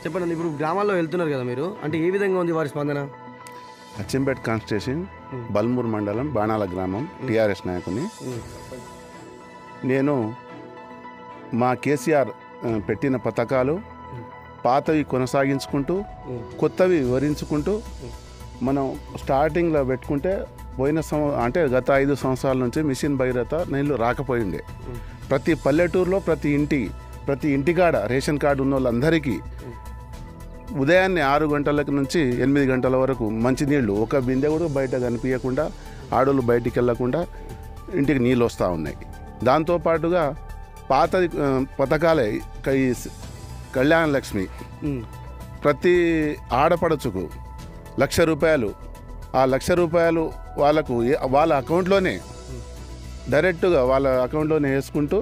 చెప్పండి అన్న, ఇప్పుడు గ్రామాల్లో వెళ్తున్నారు కదా మీరు అంటే ఏ విధంగా ఉంది వారి స్పందన అచ్చంపేట్ కాన్స్టిట్యూషన్ బల్మూర్ మండలం బాణాల గ్రామం టీఆర్ఎస్ నాయకుని నేను మా కేసీఆర్ ఆ, పెట్టిన పథకాలు పాతవి కొనసాగించుకుంటూ కొత్తవి వివరించుకుంటూ మనం స్టార్టింగ్లో పెట్టుకుంటే పోయిన సం అంటే గత ఐదు సంవత్సరాల నుంచి మిషన్ భగీరథ నీళ్ళు రాకపోయిండే ప్రతి పల్లెటూరులో ప్రతి ఇంటి ప్రతి ఇంటికాడ రేషన్ కార్డు ఉన్న వాళ్ళందరికీ ఉదయాన్నే ఆరు గంటల నుంచి ఎనిమిది గంటల వరకు మంచినీళ్ళు ఒక బిందె కూడా బయట కనిపించకుండా ఆడోళ్ళు బయటికి వెళ్ళకుండా ఇంటికి నీళ్ళు వస్తూ ఉన్నాయి దాంతోపాటుగా పాత ఆ, పథకాలే క- ఈ స్- కళ్యాణ లక్ష్మి ఉమ్, ప్రతి ఆడపడచుకు లక్ష రూపాయలు ఆ లక్ష రూపాయలు వాళ్ళకు ఏ- వాళ్ళ అకౌంట్లోనే డైరెక్ట్గా వాళ్ళ అకౌంట్లోనే వేసుకుంటూ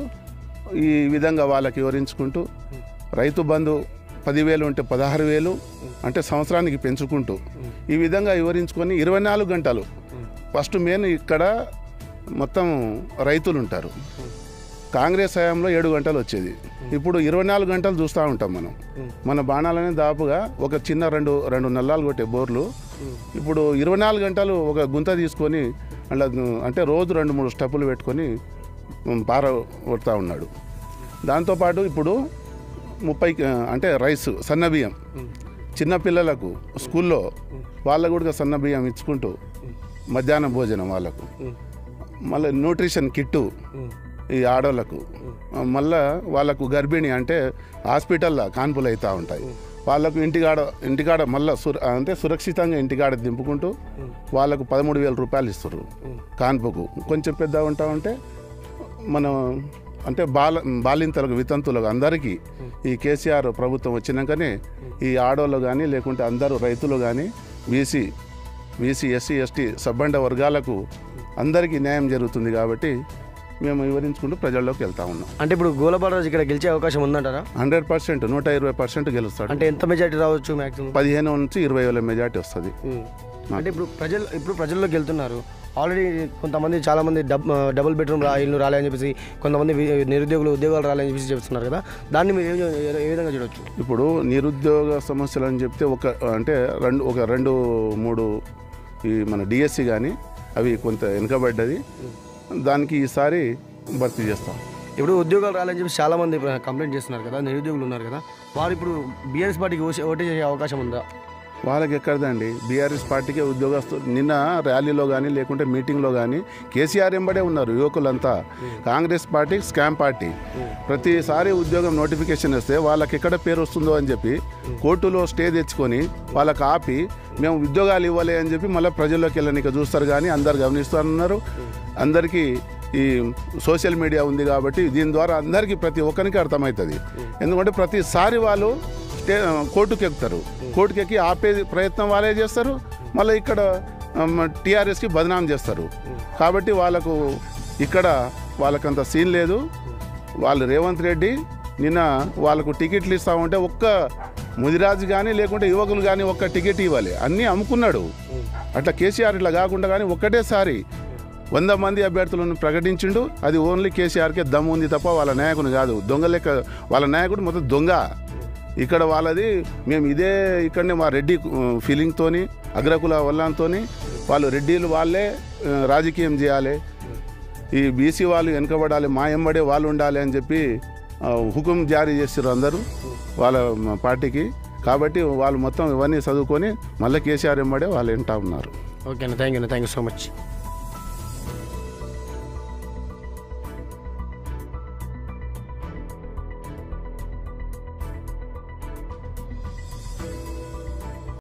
ఈ విధంగా వాళ్ళకి వివరించుకుంటూ రైతు బంధు పదివేలు ఉంటే పదహారు వేలు అంటే సంవత్సరానికి పెంచుకుంటూ ఈ విధంగా వివరించుకొని ఇరవై నాలుగు గంటలు ఫస్ట్ మెయిన్ ఇక్కడ మొత్తం రైతులు ఉంటారు కాంగ్రెస్ హయాంలో ఏడు గంటలు వచ్చేది ఇప్పుడు ఇరవై నాలుగు గంటలు చూస్తూ ఉంటాం మనం మన బాణాలనే దాపుగా ఒక చిన్న రెండు రెండు నల్లాలు కొట్టే బోర్లు ఇప్పుడు ఇరవై నాలుగు గంటలు ఒక గుంత తీసుకొని అలా అంటే రోజు రెండు మూడు స్టెప్పులు పెట్టుకొని ఉమ్, పార కొడతా ఉన్నాడు దాంతోపాటు ఇప్పుడు ముప్పై ఆ, అంటే రైస్ సన్న బియ్యం చిన్న పిల్లలకు స్కూల్లో వాళ్ళకు కూడా సన్న బియ్యం ఇచ్చుకుంటూ మధ్యాహ్నం భోజనం వాళ్ళకు మళ్ళీ న్యూట్రిషన్ కిట్టు ఈ ఆడోళ్ళకు మళ్ళా వాళ్ళకు గర్భిణి అంటే హాస్పిటల్లో కాన్పులు అవుతూ ఉంటాయి వాళ్ళకు ఇంటికాడ ఇంటికాడ మళ్ళీ సుర అంటే సురక్షితంగా ఇంటికాడ దింపుకుంటూ వాళ్ళకు పదమూడు వేల రూపాయలు ఇస్తారు కాన్పుకు కొంచెం పెద్ద ఉంటా ఉంటే మనం అంటే బాల బాలింతలకు వితంతులకు అందరికీ ఈ కేసీఆర్ ప్రభుత్వం వచ్చినాకనే ఈ ఆడోళ్ళు కానీ లేకుంటే అందరూ రైతులు కానీ బీసీ బీసీ ఎస్సీ ఎస్టీ సబ్బండ వర్గాలకు అందరికీ న్యాయం జరుగుతుంది కాబట్టి మేము వివరించుకుంటూ ప్రజల్లోకి వెళ్తా ఉన్నాం అంటే ఇప్పుడు గోలబాలరాజు ఇక్కడ గెలిచే అవకాశం ఉందంటారా హండ్రెడ్ పర్సెంట్ నూట ఇరవై పర్సెంట్ గెలుస్తాడు అంటే ఎంత మెజార్టీ రావచ్చు మ్యాక్సిమం పదిహేను నుంచి ఇరవై వేల మెజార్టీ వస్తుంది అంటే ఇప్పుడు ప్రజలు ఇప్పుడు ప్రజల్లోకి వెళ్తున్నారు ఆల్రెడీ కొంతమంది చాలా మంది డబ్ డబుల్ బెడ్రూమ్ రా ఇల్లు రాలే అని చెప్పేసి కొంతమంది వి- నిరుద్యోగులు ఉద్యోగాలు రాలే అని చెప్పేసి చెప్తున్నారు కదా దాన్ని మీరు ఏ విధంగా- ఏ విధంగా చూడొచ్చు ఇప్పుడు నిరుద్యోగ సమస్యలు అని చెప్తే ఒక అంటే రెండు ఒక రెండు మూడు ఈ మన డిఎస్సి కానీ అవి కొంత వెనుకబడ్డది దానికి ఈసారి భర్తీ చేస్తాం ఇప్పుడు ఉద్యోగాలు రాలని చెప్పి చాలా మంది కంప్లైంట్ చేస్తున్నారు కదా నిరుద్యోగులు ఉన్నారు కదా వారు ఇప్పుడు బీఆర్ఎస్ పార్టీకి ఓసే- ఓటే చేసే అవకాశం ఉందా వాళ్ళకి ఎక్కడదండి బీఆర్ఎస్ పార్టీకే ఉద్యోగస్తులు నిన్న ర్యాలీలో కానీ లేకుంటే మీటింగ్లో కానీ కేసీఆర్ ఎంబడే ఉన్నారు యువకులంతా కాంగ్రెస్ పార్టీ స్కామ్ పార్టీ ప్రతిసారి ఉద్యోగం నోటిఫికేషన్ వస్తే వాళ్ళకి ఎక్కడ పేరు వస్తుందో అని చెప్పి కోర్టులో స్టే తెచ్చుకొని వాళ్ళకి ఆపి మేము ఉద్యోగాలు ఇవ్వాలి అని చెప్పి మళ్ళీ ప్రజల్లోకి వెళ్ళనిక చూస్తారు కానీ అందరు గమనిస్తున్నారు అందరికీ ఈ సోషల్ మీడియా ఉంది కాబట్టి దీని ద్వారా అందరికీ ప్రతి ఒక్కరికి అర్థమవుతుంది ఎందుకంటే ప్రతిసారి వాళ్ళు స్టే కోర్టుకు ఎక్కుతారు కోర్టుకు ఎక్కి ఆపే ప్రయత్నం వాళ్ళే చేస్తారు మళ్ళీ ఇక్కడ టీఆర్ఎస్కి బదనాం చేస్తారు కాబట్టి వాళ్ళకు ఇక్కడ వాళ్ళకంత సీన్ లేదు వాళ్ళు రేవంత్ రెడ్డి నిన్న వాళ్ళకు టికెట్లు ఇస్తా ఉంటే ఒక్క ముదిరాజు కానీ లేకుంటే యువకులు కానీ ఒక్క టికెట్ ఇవ్వాలి అన్నీ అమ్ముకున్నాడు అట్లా కేసీఆర్ ఇట్లా కాకుండా కానీ ఒక్కటేసారి వంద మంది అభ్యర్థులను ప్రకటించిండు అది ఓన్లీ కేసీఆర్కే దమ్ము ఉంది తప్ప వాళ్ళ నాయకుని కాదు దొంగ లెక్క వాళ్ళ నాయకుడు మొత్తం దొంగ ఇక్కడ వాళ్ళది మేము ఇదే ఇక్కడనే మా రెడ్డి ఫీలింగ్తోని అగ్రకుల వల్లంతోని వాళ్ళు రెడ్డిలు వాళ్ళే ఆ, రాజకీయం చేయాలి ఈ బీసీ వాళ్ళు వెనుకబడాలి మా ఎంబడే వాళ్ళు ఉండాలి అని చెప్పి ఆ, హుకుం జారీ చేస్తారు అందరూ వాళ్ళ మ, పార్టీకి కాబట్టి వాళ్ళు మొత్తం ఇవన్నీ చదువుకొని మళ్ళీ కేసీఆర్ ఎంబడే వాళ్ళు వింటా ఉన్నారు ఓకే అన్న థ్యాంక్ యూ అన్న థ్యాంక్ యూ సో మచ్